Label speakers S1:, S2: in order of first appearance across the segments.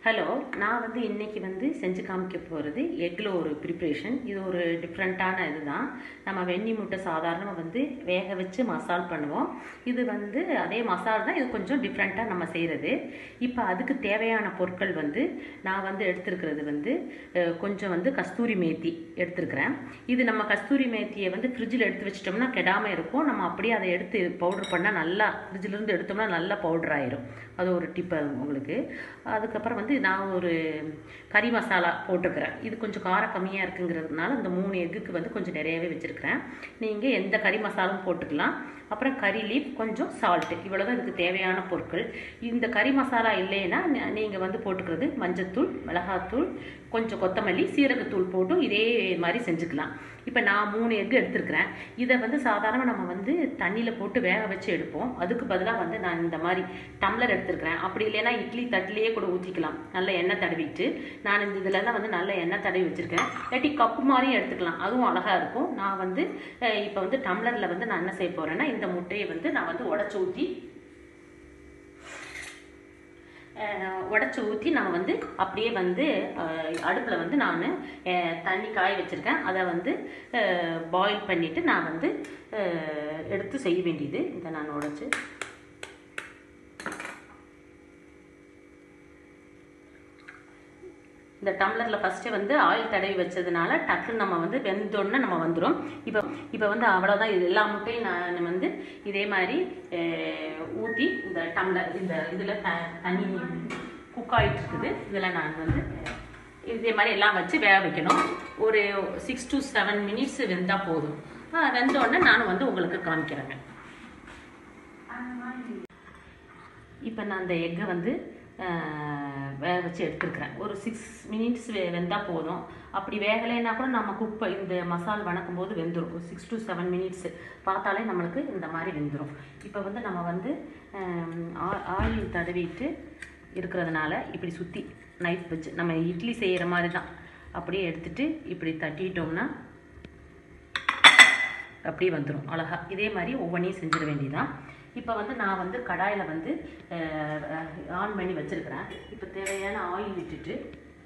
S1: hello நான் வந்து இன்னைக்கு வந்து செஞ்சு காமிக்க போகிறது எக்கில் ஒரு ப்ரிப்ரேஷன் இது ஒரு டிஃப்ரெண்ட்டான இதுதான் நம்ம வெண்ணி முட்டை சாதாரணமாக வந்து வேக வச்சு மசால் பண்ணுவோம் இது வந்து அதே மசால் தான் இது கொஞ்சம் டிஃப்ரெண்ட்டாக நம்ம செய்கிறது இப்போ அதுக்கு தேவையான பொருட்கள் வந்து நான் வந்து எடுத்திருக்கிறது வந்து அஹ், கொஞ்சம் வந்து கஸ்தூரி மேத்தி எடுத்திருக்கிறேன் இது நம்ம கஸ்தூரி மேத்தியை வந்து ஃப்ரிட்ஜில் எடுத்து வச்சிட்டோம்னா கெடாமல் இருக்கும் நம்ம அப்படியே அதை எடுத்து பவுடர் பண்ணால் நல்லா ஃப்ரிட்ஜிலேருந்து எடுத்தோம்னா நல்லா பவுடர் ஆயிரும் அது ஒரு டிப்பு உங்களுக்கு அதுக்கப்புறம் வந்து நான் ஒரு கறி மசாலா போட்டிருக்கிறேன் இது கொஞ்சம் காரம் கம்மியாக இருக்குங்கிறதுனால இந்த மூணு எக்குக்கு வந்து கொஞ்சம் நிறையவே வச்சுருக்கிறேன் நீங்கள் எந்த கறி மசாலும் போட்டுக்கலாம் அப்புறம் கறி லீஃப் கொஞ்சம் சால்ட்டு இவ்வளோதான் இதுக்கு தேவையான பொருட்கள் இந்த கறி மசாலா இல்லைன்னா நீங்கள் வந்து போட்டுக்கிறது மஞ்சத்தூள் மிளகாத்தூள் கொஞ்சம் கொத்தமல்லி சீரகத்தூள் போட்டும் இதே மாதிரி செஞ்சுக்கலாம் இப்போ நான் மூணு எக்கு எடுத்திருக்கிறேன் இதை வந்து சாதாரணமாக நம்ம வந்து தண்ணியில் போட்டு வேக வச்சு எடுப்போம் அதுக்கு பதிலாக வந்து நான் இந்த மாதிரி டம்ளர் எடுத்திருக்கிறேன் அப்படி இல்லைன்னா இட்லி தட்டிலேயே கூட ஊற்றிக்கலாம் நல்ல எண்ணெய் தடவிட்டு நான் இந்த இதுலலாம் வந்து நல்ல எண்ணெய் தடவி வச்சுருக்கேன் இல்லாட்டி கப்பு மாதிரியும் எடுத்துக்கலாம் அதுவும் அழகாக இருக்கும் நான் வந்து இப்போ வந்து டம்ளரில் வந்து நான் என்ன செய்ய போகிறேன்னா இந்த முட்டையை வந்து நான் வந்து உடச்சி ஊற்றி உடச்சி ஊற்றி நம்ம வந்து அப்படியே வந்து அடுப்பில் வந்து நான் தண்ணி காய வச்சுருக்கேன் அதை வந்து பாயில் பண்ணிவிட்டு நான் வந்து அஹ், எடுத்து செய்ய வேண்டியது இதை நான் உடச்சி இந்த டம்ளரில் ஃபஸ்ட்டு வந்து ஆயில் தடவி வச்சதுனால டக்குன்னு நம்ம வந்து வெந்தோடனே நம்ம வந்துடும் இப்போ இப்போ வந்து அவ்வளோதான் இது எல்லா முட்டையும் நான் வந்து இதே மாதிரி ஊற்றி இந்த டம்ளர் இந்த இதில் த தண்ணி குக் ஆகிட்டு இருக்குது இதில் நான் வந்து இதே மாதிரி எல்லாம் வச்சு வேக வைக்கணும் ஒரு சிக்ஸ் டு செவன் மினிட்ஸ் வெந்தால் போதும் ஆ, வெந்த உடனே நானும் வந்து உங்களுக்கு காமிக்கிறேங்க இப்போ நான் அந்த எக்கை வந்து ஆஹ், வேக வச்சு எடுத்துருக்கிறேன் ஒரு சிக்ஸ் மினிட்ஸ் வெ வெந்தால் போதும் அப்படி வேகலைன்னா கூட நம்ம குக் ப- இந்த மசால் வணக்கும் போது வெந்துடும் ஒரு சிக்ஸ் டு செவன் மினிட்ஸ் பார்த்தாலே நம்மளுக்கு இந்த மாதிரி வெந்துடும் இப்போ வந்து நம்ம வந்து ஆயில் தடவிட்டு இருக்கிறதுனால இப்படி சுற்றி நைஃப் வச்சு நம்ம இட்லி செய்கிற மாதிரி தான் அப்படியே எடுத்துட்டு இப்படி தட்டிட்டோம்னா அப்படியே வந்துடும் அழகா இதே மாதிரி ஒவ்வொன்றையும் செஞ்சிட வேண்டியதான் இப்போ வந்து நான் வந்து கடாயில் வந்து ஆன் பண்ணி வச்சுருக்கிறேன் இப்போ தேவையான ஆயில் விட்டுட்டு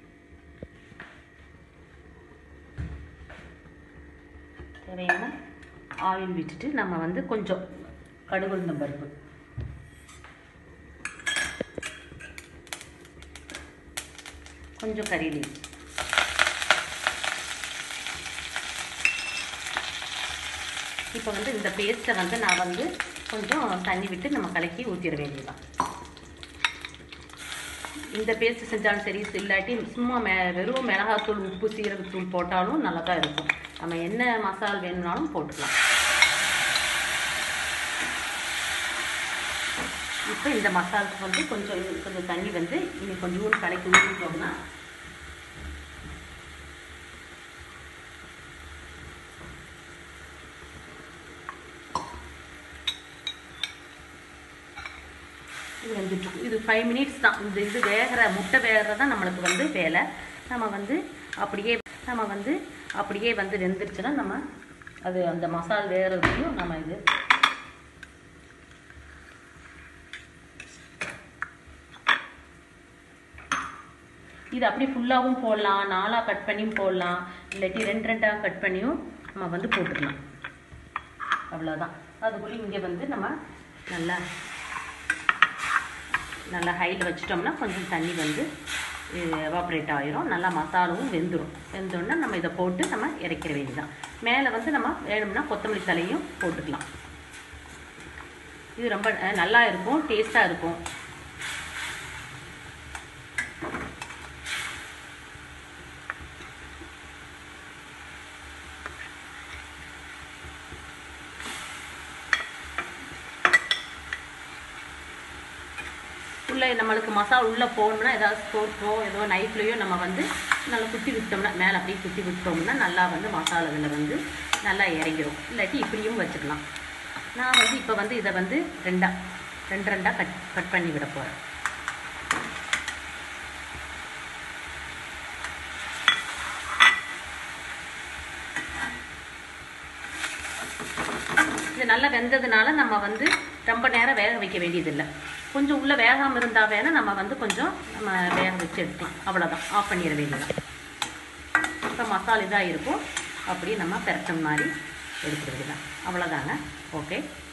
S1: தேவையான ஆயில் விட்டுட்டு நம்ம வந்து கொஞ்சம் கடுகுளுந்தம் பருப்பு கொஞ்சம் கறி லீஃப் இப்போ வந்து இந்த பேஸ்ட்டை வந்து நான் வந்து கொஞ்சம் தண்ணி விட்டு நம்ம கலக்கி ஊற்றிட வேண்டியதுதான் இந்த பேஸ்ட் செஞ்சாலும் சரி இல்லாட்டி சும்மா மெ வெறும் மிளகாத்தூள் உப்பு சீரகத்தூள் போட்டாலும் நல்லா தான் இருக்கும் நம்ம என்ன மசால் வேணும்னாலும் போட்டுக்கலாம் இப்போ இந்த மசாலுக்கு வந்து கொஞ்சம் கொஞ்சம் தண்ணி வந்து இன்னும் கொஞ்சம் கலக்கி ஊற்றிட்டோம்னா இது வெந்துட்டுருக்கு இது ஃபைவ் மினிட்ஸ் தான் இந்த இது வேகிற முட்டை வேகிறது தான் நம்மளுக்கு வந்து வேலை நம்ம வந்து அப்படியே நம்ம வந்து அப்படியே வந்து வெந்துருச்சுன்னா நம்ம அது அந்த மசால் வேகிறதையும் நம்ம இது இது அப்படியே ஃபுல்லாகவும் போடலாம் நாலாக கட் பண்ணியும் போடலாம் இல்லாட்டி ரெண்டு ரெண்டாக கட் பண்ணியும் நம்ம வந்து போட்டுக்கலாம் அவ்வளோதான் அதுக்குள்ளே இங்கே வந்து நம்ம நல்லா நல்லா ஹையில் வச்சிட்டோம்னா கொஞ்சம் தண்ணி வந்து எவாப்ரேட் ஆயிரும் நல்லா மசாலாவும் வெந்துடும் வெந்தோடனே நம்ம இதை போட்டு நம்ம இறக்கிற வேண்டியதான் மேலே வந்து நம்ம வேணும்னா கொத்தமல்லி தலையும் போட்டுக்கலாம் இது ரொம்ப அஹ், நல்லா இருக்கும் டேஸ்ட்டாக இருக்கும் உள்ளே நம்மளுக்கு மசாலா உள்ளே போகணும்னா ஏதாவது ஸ்போர்ட்ஸோ ஏதோ நைஃப்லேயோ நம்ம வந்து நல்லா குத்தி விட்டோம்னா மேலே அப்படியே குத்தி விட்டோம்னா நல்லா வந்து மசாலா இதில் வந்து நல்லா இறங்கிரும் இல்லாட்டி இப்படியும் வச்சுக்கலாம் நான் வந்து இப்போ வந்து இதை வந்து ரெண்டாக ரெண்டு ரெண்டாக கட் கட் பண்ணி விட போகிறேன் இது நல்லா வெந்ததுனால நம்ம வந்து ரொம்ப நேரம் வேக வைக்க வேண்டியதில்லை கொஞ்சம் உள்ளே வேகாமல் இருந்தால் வேணால் நம்ம வந்து கொஞ்சம் நம்ம வேக வச்சு எடுக்கலாம் அவ்வளோதான் ஆஃப் பண்ணிட வேண்டியதான் இப்போ மசாலா இதாக இருக்கும் அப்படியே நம்ம பெரட்டம் மாதிரி எடுத்துக்க வேண்டியதான் அவ்வளோதாங்க ஓகே